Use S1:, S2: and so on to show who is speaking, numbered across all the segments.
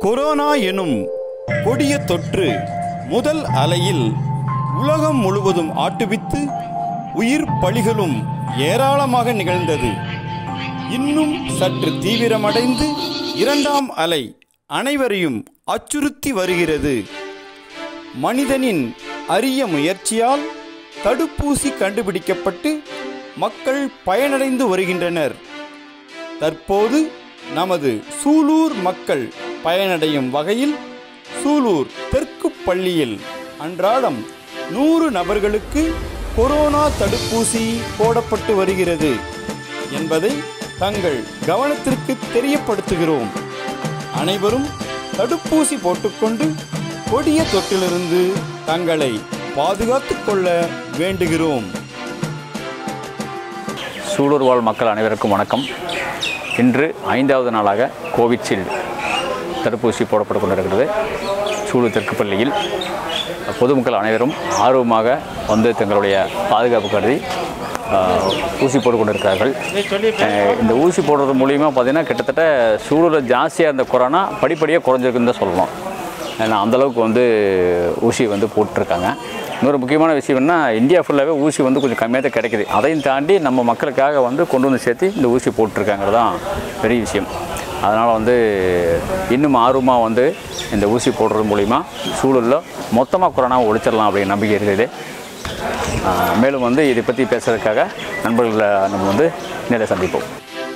S1: corona எனும் கொடிய தொற்று முதல் அலையில் உலகம் முழுவதும் ஆட்டுவித்து உயிர் பலிகளும் ஏராளமாக நிகழ்ந்தது இன்னும் சற்று தீவிரமடைந்து இரண்டாம் அலை அனைவரையும் அச்சுறுத்தி வருகிறது மனிதனின் அரிய முயற்சியால் தடுப்பூசி கண்டுபிடிக்கப்பட்டு மக்கள் பயனடைந்து வருகின்றனர் தற்போது நமது சூலூர் மக்கள் பயனடையும் வகையில் சூலூர் தெற்கு பள்ளியில் அன்றாடம் நூறு நபர்களுக்கு கொரோனா தடுப்பூசி போடப்பட்டு வருகிறது என்பதை தங்கள் கவனத்திற்கு தெரியப்படுத்துகிறோம் அனைவரும் தடுப்பூசி போட்டுக்கொண்டு கொடிய தொற்றிலிருந்து தங்களை பாதுகாத்துக் கொள்ள வேண்டுகிறோம்
S2: சூலூர் வாழ் மக்கள் அனைவருக்கும் வணக்கம் இன்று ஐந்தாவது நாளாக கோவிட்ஷீல்டு தடுப்பூசி போடப்பட்டு கொண்டிருக்கிறது சூலூர் தெற்கு பள்ளியில் பொதுமக்கள் அனைவரும் ஆர்வமாக வந்து தங்களுடைய பாதுகாப்பு கருதி ஆஹ், ஊசி போட்டு கொண்டிருக்கிறார்கள் ஆஹ், இந்த ஊசி போடுறது மூலிமா பார்த்திங்கன்னா கிட்டத்தட்ட சூலூரில் ஜாஸ்தியாக இருந்த கொரோனா படிப்படியாக குறைஞ்சிருக்குன்னு தான் சொல்லலாம் ஏன்னா அந்தளவுக்கு வந்து ஊசி வந்து போட்டிருக்காங்க இன்னொரு முக்கியமான விஷயம் என்ன இந்தியா ஃபுல்லாகவே ஊசி வந்து கொஞ்சம் கம்மியாக தான் கிடைக்குது அதையும் தாண்டி நம்ம மக்களுக்காக வந்து கொண்டு வந்து சேர்த்து இந்த ஊசி போட்டிருக்காங்கிறது தான் பெரிய விஷயம் அதனால் வந்து இன்னும் ஆர்வமாக வந்து இந்த ஊசி போடுறது மூலிமா சூழலில் மொத்தமாக கொரோனாவை ஒழிச்சிடலாம் அப்படிங்கிற நம்பிக்கை இருக்குது ஆஹ் மேலும் வந்து இதை பற்றி பேசுறதுக்காக நண்பர்களை நம்ம வந்து நேரில் சந்திப்போம்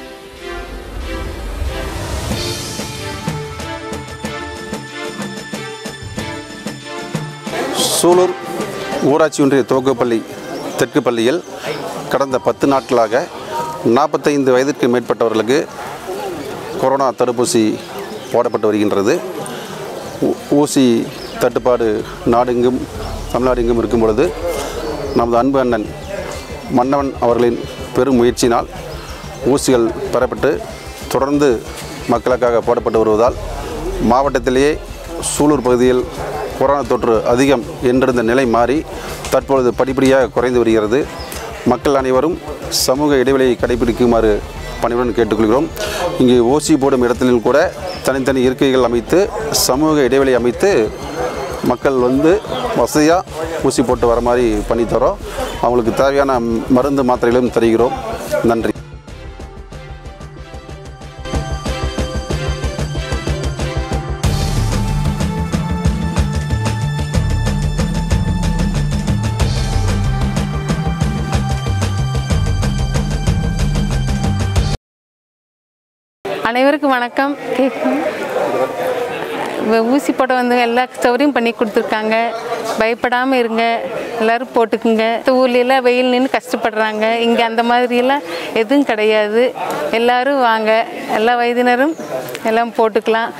S3: சூலூர் ஊராட்சி ஒன்றிய துவக்கப்பள்ளி தெற்கு பள்ளியில் கடந்த பத்து நாட்களாக நாற்பத்தைந்து வயதிற்கு மேற்பட்டவர்களுக்கு கொரோனா தடுப்பூசி போடப்பட்டு வருகின்றது ஊ- ஊசி தட்டுப்பாடு நாடெங்கும் தமிழ்நாடு எங்கும் இருக்கும் பொழுது நமது அன்பு அண்ணன் மன்னவன் அவர்களின் பெரும் முயற்சியினால் ஊசிகள் பெறப்பட்டு தொடர்ந்து மக்களுக்காக போடப்பட்டு வருவதால் மாவட்டத்திலேயே சூலூர் பகுதியில் கொரோனா தொற்று அதிகம் என்றிருந்த நிலை மாறி தற்பொழுது படிப்படியாக குறைந்து வருகிறது மக்கள் அனைவரும் சமூக இடைவெளியை கடைபிடிக்குமாறு பணிவுடன் கேட்டுக்கொள்கிறோம் இங்கு ஊசி போடும் இடத்திலும் கூட தனித்தனி இருக்கைகள் அமைத்து சமூக இடைவெளி அமைத்து மக்கள் வந்து வசதியாக ஊசி போட்டு வர மாதிரி பண்ணித்தரோம் அவங்களுக்கு தேவையான மருந்து மாத்திரைகளும் தருகிறோம் நன்றி
S4: அனைவருக்கும் வணக்கம் கேட்கும் வ- ஊசி போட வந்து எல்லா சௌகரியம் பண்ணி கொடுத்துருக்காங்க பயப்படாமல் இருங்க எல்லோரும் போட்டுக்குங்க இந்த ஊர்லெல்லாம் வெயில் நின்று கஷ்டப்படுறாங்க இங்கே அந்த மாதிரியெல்லாம் எதுவும் கிடையாது எல்லோரும் வாங்க எல்லா வயதினரும் எல்லாம் போட்டுக்கலாம்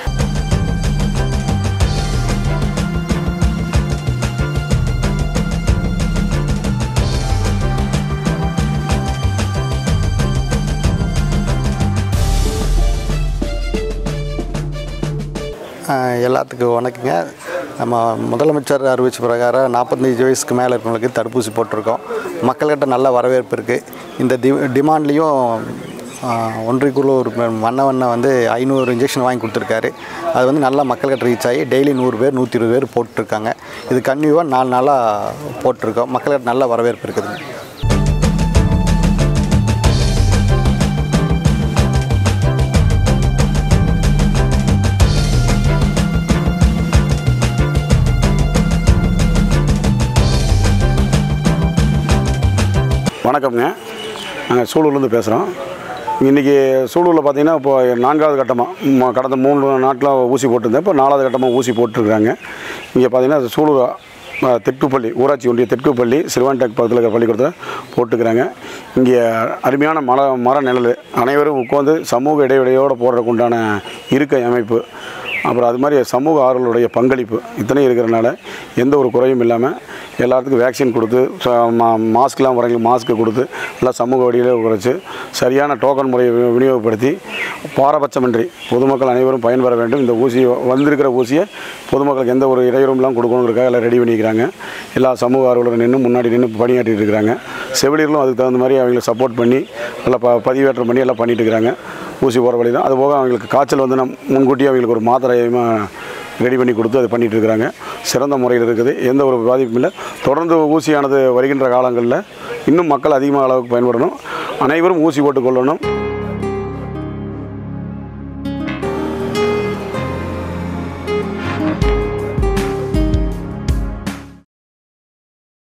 S5: ஆஹ் எல்லாத்துக்கும் வணக்கங்க நம்ம முதலமைச்சர் அறிவிச்ச பிரகாரம் நாற்பத்தஞ்சு வயசுக்கு மேலே இருக்கவங்களுக்கு தடுப்பூசி போட்டிருக்கோம் மக்கள்கிட்ட நல்ல வரவேற்பு இருக்குது இந்த டி டிமாண்ட்லேயும் ஒன்றிக்குள்ள ஒரு மன்னவண்ணை வந்து ஐநூறு இன்ஜெக்ஷன் வாங்கி கொடுத்துருக்காரு அது வந்து நல்லா மக்கள்கிட்ட ரீச் ஆகி டெய்லி நூறு பேர் நூற்றி இருபது பேர் போட்டிருக்காங்க இது கன்னியூவாக நாலு நாளாக போட்டிருக்கோம் மக்கள்கிட்ட நல்ல வரவேற்பு இருக்குதுங்க
S6: வணக்கம்ங்க நாங்கள் சூலூர்லேருந்து பேசுகிறோம் இன்றைக்கி சூலூரில் பார்த்தீங்கன்னா இப்போ நான்காவது கட்டமாக கடந்த மூணு நாட்டில் ஊசி போட்டிருந்தேன் இப்போ நாலாவது கட்டமாக ஊசி போட்டிருக்கிறாங்க இங்கே பார்த்தீங்கன்னா சூலூர் அஹ், தெற்குப்பள்ளி ஊராட்சி ஒன்றிய தெற்குப்பள்ளி சிறுவான்டேக் பக்கத்தில் இருக்கிற பள்ளிக்கூடத்தில் போட்டுக்கிறாங்க இங்கே அருமையான மர மர நிழல் அனைவரும் உட்காந்து சமூக இடைவெளியோடு போடுறதுக்கு உண்டான இருக்கை அமைப்பு அப்புறம் அது மாதிரி சமூக ஆர்வலுடைய பங்களிப்பு இத்தனையும் இருக்கிறனால எந்த ஒரு குறையும் இல்லாமல் எல்லாத்துக்கும் வேக்சின் கொடுத்து ச- மா- மாஸ்க்லாம் வரவங்களுக்கு மாஸ்க்கு கொடுத்து எல்லாம் சமூக வழியில் குறைச்சி சரியான டோக்கன் முறையை வி- விநியோகப்படுத்தி பாரபட்சமின்றி பொதுமக்கள் அனைவரும் பயன்பெற வேண்டும் இந்த ஊசி வந்திருக்கிற ஊசியை பொதுமக்களுக்கு எந்த ஒரு இடையூறும்லாம் கொடுக்கணுங்கிறதுக்காக எல்லாம் ரெடி பண்ணிக்கிறாங்க எல்லா சமூக ஆர்வலரும் நின்று முன்னாடி நின்று பணியாற்றிட்டு இருக்கிறாங்க செவிலியர்களும் அதுக்கு தகுந்த மாதிரி அவங்களை சப்போர்ட் பண்ணி நல்லா ப பதிவேற்றம் பண்ணி எல்லாம் பண்ணிட்டு இருக்கிறாங்க ஊசி போகிற வழி தான் அதுபோக அவங்களுக்கு காய்ச்சல் வந்து நம் முன்கூட்டியே அவங்களுக்கு ஒரு மாத்திரையமாக ரெடி பண்ணி கொடுத்து அதை பண்ணிகிட்டு இருக்கிறாங்க சிறந்த முறையில் இருக்குது எந்த ஒரு பாதிப்பும் இல்லை தொடர்ந்து ஊசியானது வருகின்ற காலங்களில் இன்னும் மக்கள் அதிகமாக அளவுக்கு பயன்படணும் அனைவரும் ஊசி போட்டுக்கொள்ளணும்